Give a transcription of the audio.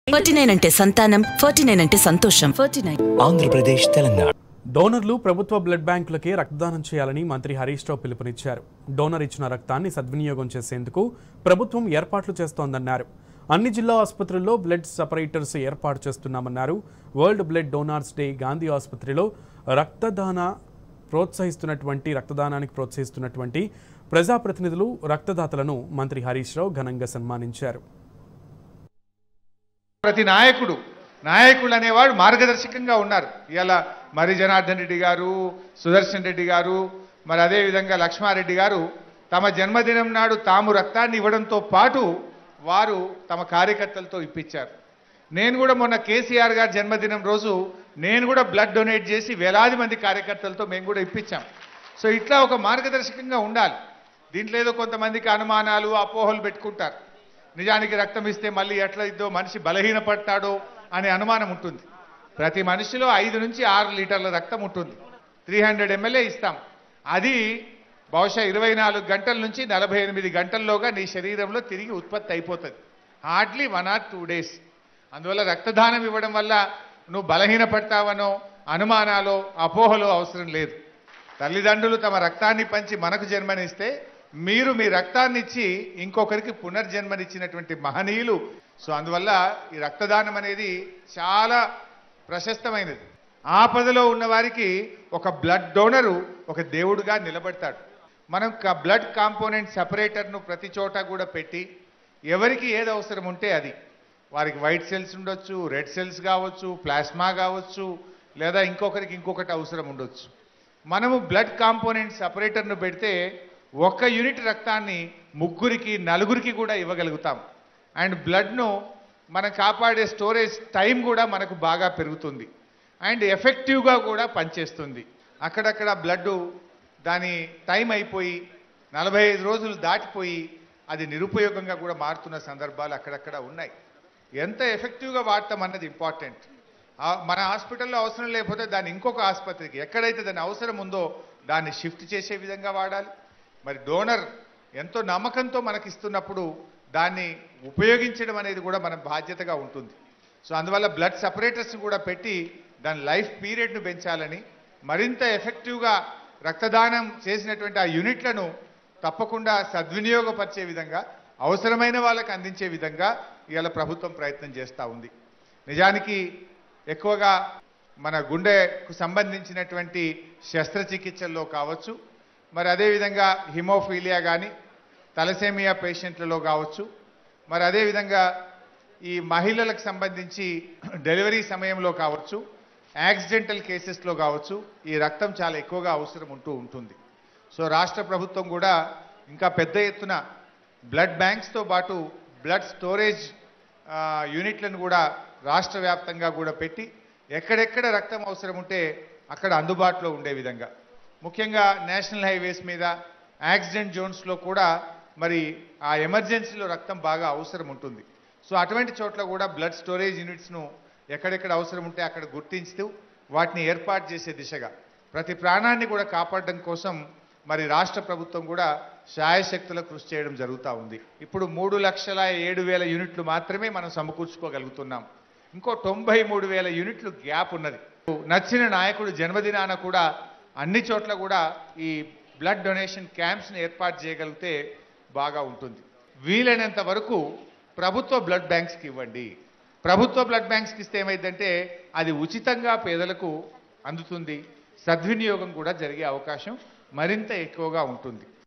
forty nine అంటే సంతానం forty nine అంటే సంతోషం ఫార్టీ నైన్ ఆంధ్రప్రదేశ్ తెలంగాణ డోనర్లు ప్రభుత్వ బ్లడ్ బ్యాంకులకే రక్తదానం చేయాలని మంత్రి హరీష్ రావు పిలుపునిచ్చారు డోనర్ ఇచ్చిన రక్తాన్ని సద్వినియోగం చేసేందుకు ప్రభుత్వం ఏర్పాట్లు చేస్తోందన్నారు అన్ని జిల్లా ఆసుపత్రుల్లో బ్లడ్ సపరేటర్స్ ఏర్పాటు చేస్తున్నామన్నారు world blood donors day Gandhi ఆసుపత్రిలో రక్తదాన ప్రోత్సహిస్తున్నటువంటి రక్తదానానికి ప్రోత్సహిస్తున్నటువంటి ప్రజాప్రతినిధులు రక్తదాతలను మంత్రి హరీష్ రావు ఘనంగా సన్మానించారు ప్రతి నాయకుడు నాయకులు అనేవాడు మార్గదర్శకంగా ఉన్నారు ఇవాళ మరి జనార్దన్ రెడ్డి గారు సుదర్శన్ రెడ్డి గారు మరి అదేవిధంగా లక్ష్మారెడ్డి గారు తమ జన్మదినం నాడు తాము రక్తాన్ని ఇవ్వడంతో పాటు వారు తమ కార్యకర్తలతో ఇప్పించారు నేను కూడా మొన్న కేసీఆర్ గారి జన్మదినం రోజు నేను కూడా బ్లడ్ డొనేట్ చేసి వేలాది మంది కార్యకర్తలతో మేము కూడా ఇప్పించాం సో ఇట్లా ఒక మార్గదర్శకంగా ఉండాలి దీంట్లో ఏదో కొంతమందికి అనుమానాలు అపోహలు పెట్టుకుంటారు నిజానికి రక్తం ఇస్తే మళ్ళీ ఎట్లా ఇద్దో మనిషి బలహీనపడతాడో అనే అనుమానం ఉంటుంది ప్రతి మనిషిలో ఐదు నుంచి ఆరు లీటర్ల రక్తం ఉంటుంది త్రీ హండ్రెడ్ ఎంఎల్ఏ ఇస్తాం అది బహుశా ఇరవై నాలుగు గంటల నుంచి నలభై ఎనిమిది గంటల్లోగా నీ శరీరంలో తిరిగి ఉత్పత్తి అయిపోతుంది hardly one or two days అందువల్ల రక్తదానం ఇవ్వడం వల్ల నువ్వు బలహీనపడతావనో అనుమానాలో అపోహలో అవసరం లేదు తల్లిదండ్రులు తమ రక్తాన్ని పంచి మనకు జన్మనిస్తే మీరు మీ రక్తాన్ని ఇచ్చి ఇంకొకరికి పునర్జన్మనిచ్చినటువంటి మహనీయులు సో అందువల్ల ఈ రక్తదానం అనేది చాలా ప్రశస్తమైనది ఆపదలో ఉన్న వారికి ఒక బ్లడ్ డోనరు ఒక దేవుడుగా నిలబడతాడు మనం బ్లడ్ కాంపోనెంట్ సపరేటర్ను ప్రతి చోట కూడా పెట్టి ఎవరికి ఏది అవసరం ఉంటే అది వారికి వైట్ సెల్స్ ఉండొచ్చు రెడ్ సెల్స్ కావచ్చు ప్లాస్మా కావచ్చు లేదా ఇంకొకరికి ఇంకొకటి అవసరం ఉండొచ్చు మనము బ్లడ్ కాంపోనెంట్ సపరేటర్ను పెడితే ఒక్క యూనిట్ రక్తాన్ని ముగ్గురికి నలుగురికి కూడా ఇవ్వగలుగుతాం అండ్ బ్లడ్ను మనం కాపాడే స్టోరేజ్ టైం కూడా మనకు బాగా పెరుగుతుంది అండ్ ఎఫెక్టివ్గా కూడా పనిచేస్తుంది అక్కడక్కడ బ్లడ్ దాని టైం అయిపోయి నలభై ఐదు రోజులు దాటిపోయి అది నిరుపయోగంగా కూడా మారుతున్న సందర్భాలు అక్కడక్కడ ఉన్నాయి ఎంత ఎఫెక్టివ్గా వాడతాం అన్నది ఇంపార్టెంట్ ఆ, మన హాస్పిటల్లో అవసరం లేకపోతే దాన్ని ఇంకొక ఆసుపత్రికి ఎక్కడైతే దాని అవసరం ఉందో దాన్ని షిఫ్ట్ చేసే విధంగా వాడాలి మరి డోనర్ ఎంతో నమ్మకంతో మనకి ఇస్తున్నప్పుడు దాన్ని ఉపయోగించడం అనేది కూడా మన బాధ్యతగా ఉంటుంది సో అందువల్ల బ్లడ్ సపరేటర్స్ కూడా పెట్టి దాని లైఫ్ పీరియడ్ను పెంచాలని మరింత ఎఫెక్టివ్గా రక్తదానం చేసినటువంటి ఆ యూనిట్లను తప్పకుండా సద్వినియోగపరిచే విధంగా అవసరమైన వాళ్ళకి అందించే విధంగా ఇవాళ ప్రభుత్వం ప్రయత్నం చేస్తూ ఉంది నిజానికి ఎక్కువగా మన గుండెకు సంబంధించినటువంటి శస్త్రచికిత్సల్లో కావచ్చు మరి అదేవిధంగా హిమోఫీలియా కానీ తలసేమియా పేషెంట్లలో కావచ్చు మరి అదేవిధంగా ఈ మహిళలకు సంబంధించి డెలివరీ సమయంలో కావచ్చు యాక్సిడెంటల్ కేసెస్లో కావచ్చు ఈ రక్తం చాలా ఎక్కువగా అవసరం ఉంటూ ఉంటుంది సో రాష్ట్ర ప్రభుత్వం కూడా ఇంకా పెద్ద ఎత్తున బ్లడ్ బ్యాంక్స్తో పాటు బ్లడ్ స్టోరేజ్ ఆ, యూనిట్లను కూడా రాష్ట్ర వ్యాప్తంగా కూడా పెట్టి ఎక్కడెక్కడ రక్తం అవసరం ఉంటే అక్కడ అందుబాటులో ఉండే విధంగా ముఖ్యంగా నేషనల్ హైవేస్ మీద యాక్సిడెంట్ జోన్స్లో కూడా మరి ఆ ఎమర్జెన్సీలో రక్తం బాగా అవసరం ఉంటుంది సో అటువంటి చోట్ల కూడా బ్లడ్ స్టోరేజ్ యూనిట్స్ను ఎక్కడెక్కడ అవసరం ఉంటే అక్కడ గుర్తించుతూ వాటిని ఏర్పాటు చేసే దిశగా ప్రతి ప్రాణాన్ని కూడా కాపాడడం కోసం మరి రాష్ట్ర ప్రభుత్వం కూడా శాయశక్తుల కృషి చేయడం జరుగుతూ ఉంది ఇప్పుడు మూడు లక్షల ఏడు వేల యూనిట్లు మాత్రమే మనం సమకూర్చుకోగలుగుతున్నాం ఇంకో తొంభై మూడు వేల యూనిట్లు గ్యాప్ ఉన్నది నచ్చిన నాయకుడు జన్మదినాన కూడా అన్ని చోట్ల కూడా ఈ బ్లడ్ డొనేషన్ క్యాంప్స్ని ఏర్పాటు చేయగలిగితే బాగా ఉంటుంది వీలైనంత వరకు ప్రభుత్వ బ్లడ్ బ్యాంక్స్కి ఇవ్వండి ప్రభుత్వ బ్లడ్ బ్యాంక్స్కి ఇస్తే ఏమైందంటే అది ఉచితంగా పేదలకు అందుతుంది సద్వినియోగం కూడా జరిగే అవకాశం మరింత ఎక్కువగా ఉంటుంది